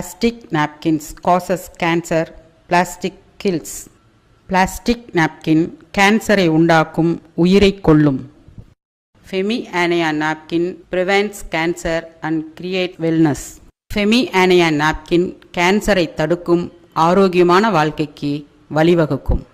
Plastic napkins causes cancer. Plastic kills. Plastic napkin கேன்சரை உண்டாக்கும் உயிரை கொல்லும் Femi Anion napkin prevents cancer and create wellness Femi Anion napkin கேன்சரை தடுக்கும் ஆரோக்கியமான வாழ்க்கைக்கு வழிவகுக்கும்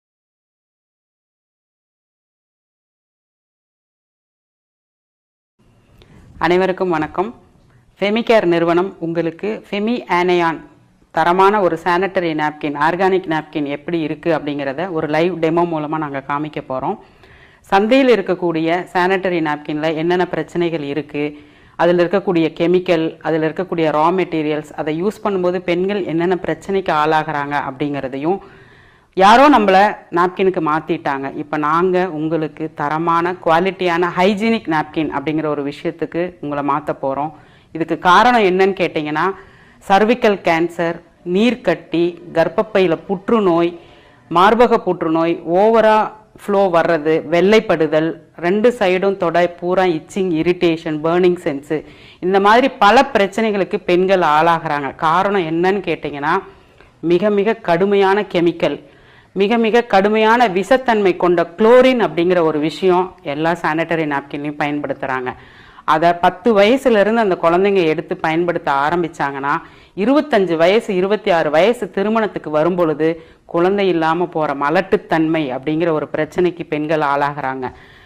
அனைவருக்கும் வணக்கம் ஃபெமிகேர் நிறுவனம் உங்களுக்கு ஃபெமி ஆனையான் தரமான ஒரு சானிட்டரி நாப்கின் ஆர்கானிக் நாப்கின் எப்படி இருக்குது அப்படிங்கிறத ஒரு லைவ் டெமோ மூலமாக நாங்கள் காமிக்க போகிறோம் சந்தையில் இருக்கக்கூடிய சானிட்டரி நாப்கினில் என்னென்ன பிரச்சனைகள் இருக்குது அதில் இருக்கக்கூடிய கெமிக்கல் அதில் இருக்கக்கூடிய ரா மெட்டீரியல்ஸ் அதை யூஸ் பண்ணும்போது பெண்கள் என்னென்ன பிரச்சனைக்கு ஆளாகிறாங்க அப்படிங்கிறதையும் யாரோ நம்மளை நாப்கினுக்கு மாற்றிட்டாங்க இப்போ நாங்கள் உங்களுக்கு தரமான குவாலிட்டியான ஹைஜீனிக் நாப்கின் அப்படிங்கிற ஒரு விஷயத்துக்கு உங்களை மாற்ற போகிறோம் இதுக்கு காரணம் என்னன்னு கேட்டிங்கன்னா சர்விக்கல் கேன்சர் நீர்க்கட்டி கர்ப்பப்பையில் புற்றுநோய் மார்பக புற்றுநோய் ஓவரா ஃப்ளோ வர்றது வெள்ளைப்படுதல் ரெண்டு சைடும் தொடை பூரா இச்சிங் இரிட்டேஷன் பேர்னிங் சென்ஸு இந்த மாதிரி பல பிரச்சனைகளுக்கு பெண்கள் ஆளாகிறாங்க காரணம் என்னன்னு கேட்டிங்கன்னா மிக மிக கடுமையான கெமிக்கல் மிக மிக கடுமையான விஷத்தன்மை கொண்ட குளோரின் அப்படிங்கிற ஒரு விஷயம் எல்லா சானிட்டரி நாப்கின்லையும் பயன்படுத்துகிறாங்க அதை பத்து வயசுலேருந்து அந்த குழந்தைங்க எடுத்து பயன்படுத்த ஆரம்பிச்சாங்கன்னா இருபத்தஞ்சு வயசு இருபத்தி ஆறு வயசு திருமணத்துக்கு வரும்பொழுது குழந்தை இல்லாமல் போகிற மலட்டுத்தன்மை அப்படிங்கிற ஒரு பிரச்சனைக்கு பெண்கள் ஆளாகிறாங்க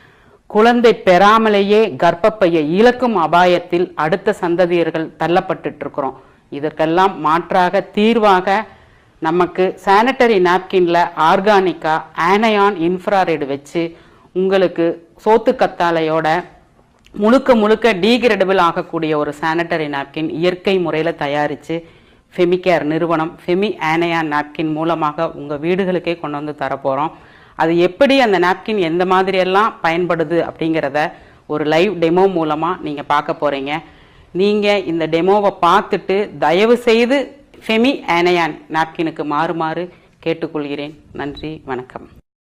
குழந்தை பெறாமலேயே கர்ப்பப்பையை இழக்கும் அபாயத்தில் அடுத்த சந்ததியர்கள் தள்ளப்பட்டுட்டு இருக்கிறோம் இதற்கெல்லாம் மாற்றாக தீர்வாக நமக்கு சானிட்டரி நாப்கின்ல ஆர்கானிக்கா ஆனயான் இன்ஃப்ராரெட் வச்சு உங்களுக்கு சோத்து கத்தாழையோட முழுக்க முழுக்க டீகிரேடபிள் ஆகக்கூடிய ஒரு சானிட்டரி நாப்கின் இயற்கை முறையில் தயாரித்து ஃபெமிகேர் நிறுவனம் ஃபெமி ஆனயான் நாப்கின் மூலமாக உங்கள் வீடுகளுக்கே கொண்டு வந்து தரப்போகிறோம் அது எப்படி அந்த நாப்கின் எந்த மாதிரியெல்லாம் பயன்படுது அப்படிங்கிறத ஒரு லைவ் டெமோ மூலமாக நீங்கள் பார்க்க போகிறீங்க நீங்கள் இந்த டெமோவை பார்த்துட்டு தயவு செய்து ஃபெமி ஆனயான் நாப்கினுக்கு மாறுமாறு கேட்டுக்கொள்கிறேன் நன்றி வணக்கம்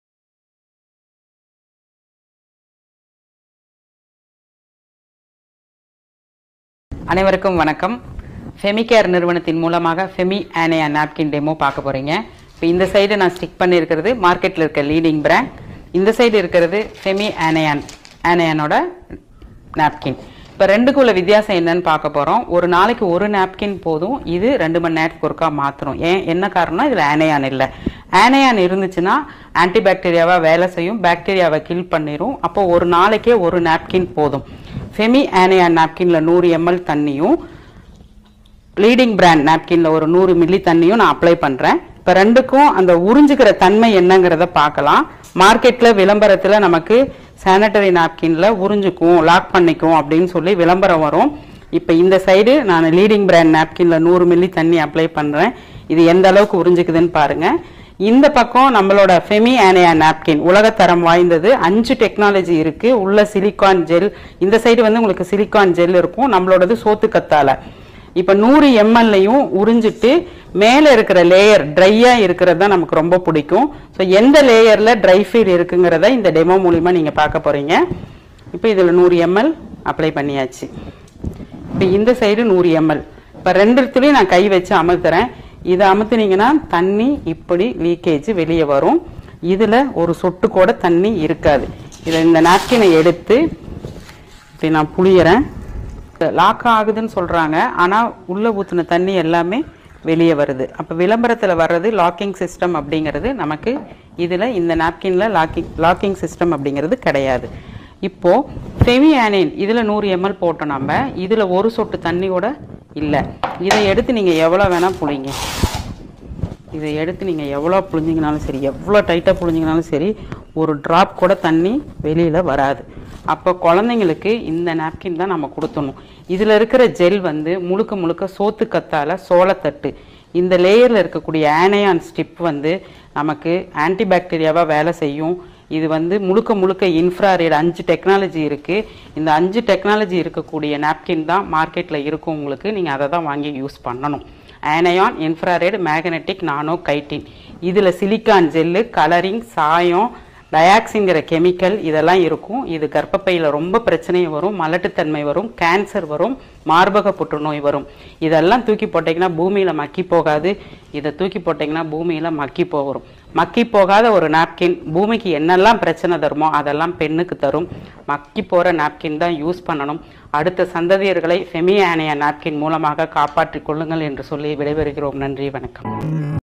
அனைவருக்கும் வணக்கம் ஃபெமிகேர் நிறுவனத்தின் மூலமாக ஃபெமி ஆனையா நாப்கின் டெமோ பார்க்க போகிறீங்க இப்போ இந்த சைடு நான் ஸ்டிக் பண்ணியிருக்கிறது மார்க்கெட்டில் இருக்க லீடிங் பிராண்ட் இந்த சைடு இருக்கிறது ஃபெமி ஆனையான் ஆனையானோட நாப்கின் இப்போ ரெண்டுக்குள்ள வித்தியாசம் என்னன்னு பார்க்க போகிறோம் ஒரு நாளைக்கு ஒரு நாப்கின் போதும் இது ரெண்டு மணி நேரத்துக்கு ஒருக்கா மாற்றணும் ஏன் என்ன காரணம்னா இதில் ஆனையான் இல்லை ஆனையான் இருந்துச்சுன்னா ஆன்டிபாக்டீரியாவாக வேலை செய்யும் பாக்டீரியாவை கில் பண்ணிடும் அப்போ ஒரு நாளைக்கே ஒரு நாப்கின் போதும் ஃபெமி ஆனையான் நாப்கினில் நூறு எம்எல் தண்ணியும் லீடிங் பிராண்ட் நாப்கினில் ஒரு நூறு மில்லி தண்ணியும் நான் அப்ளை பண்ணுறேன் இப்போ ரெண்டுக்கும் அந்த உறிஞ்சுக்கிற தன்மை என்னங்கிறத பார்க்கலாம் மார்க்கெட்டில் விளம்பரத்தில் நமக்கு சானிட்டரி நாப்கினில் உறிஞ்சுக்கும் லாக் பண்ணிக்கும் அப்படின்னு சொல்லி விளம்பரம் வரும் இப்போ இந்த சைடு நான் லீடிங் பிராண்ட் நாப்கினில் நூறு மில்லி தண்ணி அப்ளை பண்ணுறேன் இது எந்த அளவுக்கு உறிஞ்சுக்குதுன்னு பாருங்கள் இந்த பக்கம் நம்மளோட ஃபெமி ஆனையா நாப்கின் உலகத்தரம் வாய்ந்தது அஞ்சு டெக்னாலஜி இருக்கு உள்ள சிலிக்கான் ஜெல் இந்த சைடு வந்து உங்களுக்கு சிலிக்கான் ஜெல் இருக்கும் நம்மளோடது சோத்து கத்தால இப்போ நூறு எம்எல்லையும் உறிஞ்சிட்டு மேலே இருக்கிற லேயர் ட்ரையாக இருக்கிறது தான் நமக்கு ரொம்ப பிடிக்கும் ஸோ எந்த லேயரில் ட்ரை ஃபீல் இருக்குங்கிறத இந்த டெமோ மூலிமா நீங்கள் பார்க்க போகிறீங்க இப்போ இதில் நூறு எம்எல் அப்ளை பண்ணியாச்சு இப்போ இந்த சைடு நூறு எம்எல் இப்போ ரெண்டுத்துலேயும் நான் கை வச்சு அமர்த்துறேன் இதை அமுத்துனீங்கன்னா தண்ணி இப்படி லீக்கேஜ் வெளியே வரும் இதில் ஒரு சொட்டு கூட தண்ணி இருக்காது இதை இந்த நாப்கினை எடுத்து இப்படி நான் புளியறேன் லாக் ஆகுதுன்னு சொல்கிறாங்க ஆனால் உள்ளே ஊற்றின தண்ணி எல்லாமே வெளியே வருது அப்போ விளம்பரத்தில் வர்றது லாக்கிங் சிஸ்டம் அப்படிங்கிறது நமக்கு இதில் இந்த நாப்கினில் லாக்கிங் லாக்கிங் சிஸ்டம் அப்படிங்கிறது கிடையாது இப்போது ஃபெமியானின் இதில் நூறு எம்எல் போட்டோம் நம்ம இதில் ஒரு சொட்டு தண்ணி கூட இல்லை இதை எடுத்து நீங்கள் எவ்வளோ வேணால் புளிங்க இதை எடுத்து நீங்கள் எவ்வளோ புழிஞ்சிங்கனாலும் சரி எவ்வளோ டைட்டாக புழிஞ்சிங்கனாலும் சரி ஒரு ட்ராப் கூட தண்ணி வெளியில் வராது அப்போ குழந்தைங்களுக்கு இந்த நாப்கின் தான் நம்ம கொடுத்தணும் இதில் இருக்கிற ஜெல் வந்து முழுக்க முழுக்க சோத்து கத்தால சோளத்தட்டு இந்த லேயரில் இருக்கக்கூடிய ஆனையான் ஸ்டிப் வந்து நமக்கு ஆன்டிபாக்டீரியாவாக வேலை செய்யும் இது வந்து முழுக்க முழுக்க இன்ஃப்ராரெட் அஞ்சு டெக்னாலஜி இருக்குது இந்த அஞ்சு டெக்னாலஜி இருக்கக்கூடிய நாப்கின் தான் மார்க்கெட்டில் இருக்கும் உங்களுக்கு நீங்கள் அதை தான் வாங்கி யூஸ் பண்ணணும் anion infrared magnetic nano chitin இதில் சிலிக்கான் ஜெல்லு கலரிங் சாயம் டயாக்ஸிங்கிற கெமிக்கல் இதெல்லாம் இருக்கும் இது கர்ப்பப்பையில் ரொம்ப பிரச்சனை வரும் மலட்டுத்தன்மை வரும் கேன்சர் வரும் மார்பக புற்றுநோய் வரும் இதெல்லாம் தூக்கி போட்டிங்கன்னா பூமியில் மக்கி போகாது இதை தூக்கி போட்டிங்கன்னா பூமியில் மக்கி போகும் மக்கி போகாத ஒரு நாப்கின் பூமிக்கு என்னெல்லாம் பிரச்சனை தருமோ அதெல்லாம் பெண்ணுக்கு தரும் மக்கி போகிற நாப்கின் தான் யூஸ் பண்ணணும் அடுத்த சந்ததியர்களை ஃபெமி ஆனியா நாப்கின் மூலமாக காப்பாற்றிக் கொள்ளுங்கள் என்று சொல்லி விடைபெறுகிறோம் நன்றி வணக்கம்